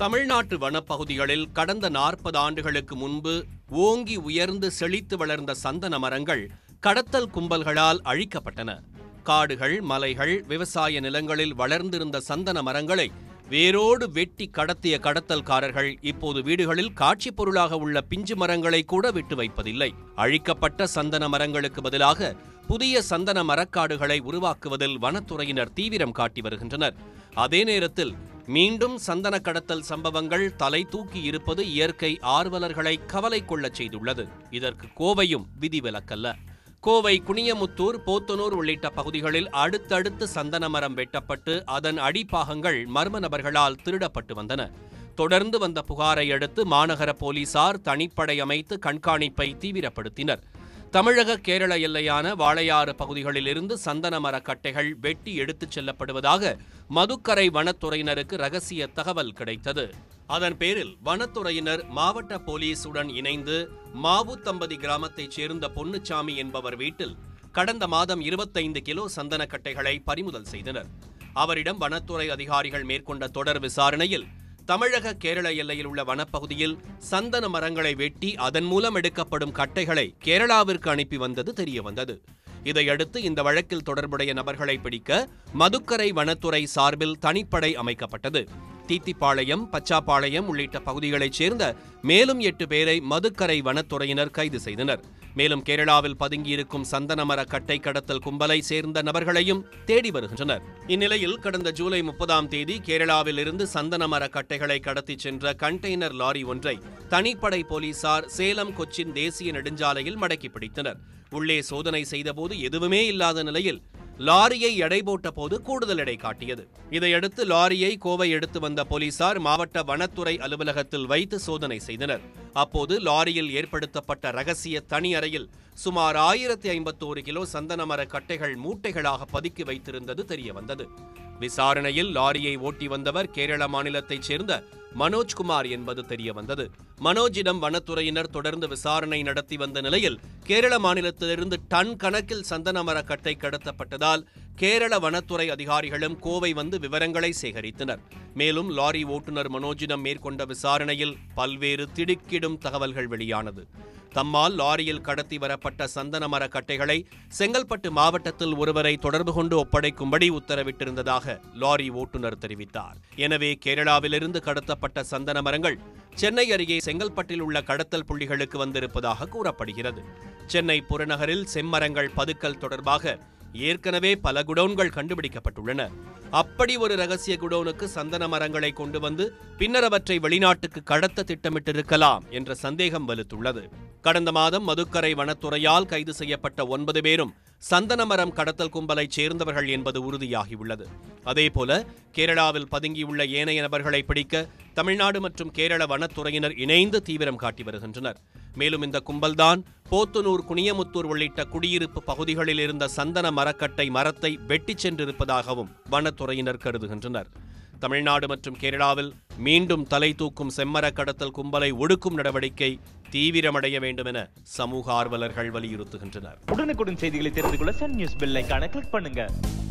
தமிழ்நாட்டு வனப்பகுதிகளில் கடந்த நாற்பது ஆண்டுகளுக்கு முன்பு ஓங்கி உயர்ந்து செழித்து வளர்ந்த சந்தன மரங்கள் கடத்தல் கும்பல்களால் அழிக்கப்பட்டன காடுகள் மலைகள் விவசாய நிலங்களில் வளர்ந்திருந்த சந்தன மரங்களை வேரோடு வெட்டி கடத்திய கடத்தல்காரர்கள் இப்போது வீடுகளில் காட்சிப் பொருளாக உள்ள பிஞ்சு மரங்களை கூட விட்டு வைப்பதில்லை அழிக்கப்பட்ட சந்தன மரங்களுக்கு பதிலாக புதிய சந்தன மரக்காடுகளை உருவாக்குவதில் வனத்துறையினர் தீவிரம் காட்டி வருகின்றனர் அதே நேரத்தில் மீண்டும் சந்தன கடத்தல் சம்பவங்கள் தலை தூக்கி இருப்பது இயற்கை ஆர்வலர்களை கவலை கொள்ளச் செய்துள்ளது இதற்கு கோவையும் விதிவிலக்கல்ல கோவை குனியமுத்தூர் போத்தனூர் உள்ளிட்ட பகுதிகளில் அடுத்தடுத்து சந்தன மரம் வெட்டப்பட்டு அதன் அடிப்பாகங்கள் மர்ம நபர்களால் திருடப்பட்டு வந்தன தொடர்ந்து வந்த புகாரை அடுத்து மாநகர போலீசார் தனிப்படை அமைத்து கண்காணிப்பை தீவிரப்படுத்தினர் தமிழக கேரள எல்லையான வாளையாறு பகுதிகளிலிருந்து சந்தன மரக் கட்டைகள் வெட்டி எடுத்துச் செல்லப்படுவதாக மதுக்கரை வனத்துறையினருக்கு ரகசிய தகவல் கிடைத்தது அதன் பேரில் வனத்துறையினர் மாவட்ட போலீசுடன் இணைந்து மாவுத்தம்பதி கிராமத்தைச் சேர்ந்த பொன்னுச்சாமி என்பவர் வீட்டில் கடந்த மாதம் இருபத்தைந்து கிலோ சந்தன கட்டைகளை பறிமுதல் செய்தனர் அவரிடம் வனத்துறை அதிகாரிகள் மேற்கொண்ட தொடர் விசாரணையில் தமிழக கேரள எல்லையில் உள்ள வனப்பகுதியில் சந்தன மரங்களை வெட்டி அதன் மூலம் எடுக்கப்படும் கட்டைகளை கேரளாவிற்கு அனுப்பி வந்தது தெரியவந்தது இதையடுத்து இந்த வழக்கில் தொடர்புடைய நபர்களை பிடிக்க மதுக்கரை வனத்துறை சார்பில் தனிப்படை அமைக்கப்பட்டது தீத்திப்பாளையம் பச்சாப்பாளையம் உள்ளிட்ட பகுதிகளைச் சேர்ந்த மேலும் எட்டு பேரை மதுக்கரை வனத்துறையினர் கைது செய்தனர் மேலும் கேரளாவில் பதுங்கியிருக்கும் சந்தன மர கட்டை கடத்தல் கும்பலை சேர்ந்த நபர்களையும் தேடி வருகின்றனர் இந்நிலையில் கடந்த ஜூலை முப்பதாம் தேதி கேரளாவில் இருந்து சந்தன மர கட்டைகளை கடத்திச் சென்ற கண்டெய்னர் லாரி ஒன்றை தனிப்படை போலீசார் சேலம் கொச்சின் தேசிய நெடுஞ்சாலையில் மடக்கி பிடித்தனர் உள்ளே சோதனை செய்தபோது எதுவுமே இல்லாத நிலையில் லாரியை எடை போட்ட போது கூடுதல் எடை காட்டியது இதையடுத்து லாரியை கோவை எடுத்து வந்த போலீசார் மாவட்ட வனத்துறை அலுவலகத்தில் வைத்து சோதனை செய்தனர் அப்போது லாரியில் ஏற்படுத்தப்பட்ட ரகசிய தனி அறையில் சுமார் ஆயிரத்தி ஐம்பத்தோரு கிலோ சந்தன மர கட்டைகள் மூட்டைகளாக பதுக்கி வைத்திருந்தது தெரியவந்தது விசாரணையில் லாரியை ஓட்டி வந்தவர் கேரள மாநிலத்தைச் சேர்ந்த மனோஜ்குமார் என்பது தெரியவந்தது மனோஜிடம் வனத்துறையினர் தொடர்ந்து விசாரணை நடத்தி வந்த நிலையில் கேரள மாநிலத்திலிருந்து டன் கணக்கில் சந்தன மர கட்டை கடத்தப்பட்டதால் கேரள வனத்துறை அதிகாரிகளும் கோவை வந்து விவரங்களை சேகரித்தனர் மேலும் லாரி ஓட்டுநர் மனோஜிடம் மேற்கொண்ட விசாரணையில் பல்வேறு திடுக்கிடும் தகவல்கள் வெளியானது தம்மால் லாரியில் கடத்தி வரப்பட்ட சந்தன மர கட்டைகளை செங்கல்பட்டு மாவட்டத்தில் ஒருவரை தொடர்பு கொண்டு ஒப்படைக்கும்படி உத்தரவிட்டிருந்ததாக லாரி ஓட்டுநர் தெரிவித்தார் எனவே கேரளாவிலிருந்து கடத்தப்பட்ட சந்தன மரங்கள் சென்னை அருகே செங்கல்பட்டில் உள்ள கடத்தல் புள்ளிகளுக்கு வந்திருப்பதாக கூறப்படுகிறது சென்னை புறநகரில் செம்மரங்கள் பதுக்கல் தொடர்பாக ஏற்கனவே பல குடோன்கள் கண்டுபிடிக்கப்பட்டுள்ளன அப்படி ஒரு ரகசிய குடோனுக்கு சந்தன மரங்களை கொண்டு வந்து பின்னர் அவற்றை வெளிநாட்டுக்கு கடத்த திட்டமிட்டிருக்கலாம் என்ற சந்தேகம் வலுத்துள்ளது கடந்த மாதம் மதுக்கரை வனத்துறையால் கைது செய்யப்பட்ட ஒன்பது பேரும் சந்தன மரம் கடத்தல் கும்பலைச் சேர்ந்தவர்கள் என்பது உறுதியாகியுள்ளது அதேபோல கேரளாவில் பதுங்கியுள்ள ஏனைய நபர்களை பிடிக்க தமிழ்நாடு மற்றும் கேரள வனத்துறையினர் இணைந்து தீவிரம் காட்டி வருகின்றனர் மேலும் இந்த கும்பல்தான் போத்தனூர் குனியமுத்தூர் உள்ளிட்ட குடியிருப்பு பகுதிகளில் இருந்த சந்தன மரக்கட்டை மரத்தை வெட்டிச் சென்றிருப்பதாகவும் வனத்துறையினர் கருதுகின்றனர் தமிழ்நாடு மற்றும் கேரளாவில் மீண்டும் தலை தூக்கும் செம்மர கடத்தல் கும்பலை ஒடுக்கும் நடவடிக்கை தீவிரமடைய வேண்டும் என சமூக ஆர்வலர்கள் வலியுறுத்துகின்றனர் உடனுக்குடன் செய்திகளை தெரிந்து கொள்ள சன் நியூஸ் பெல் ஐகானை கிளிக் பண்ணுங்க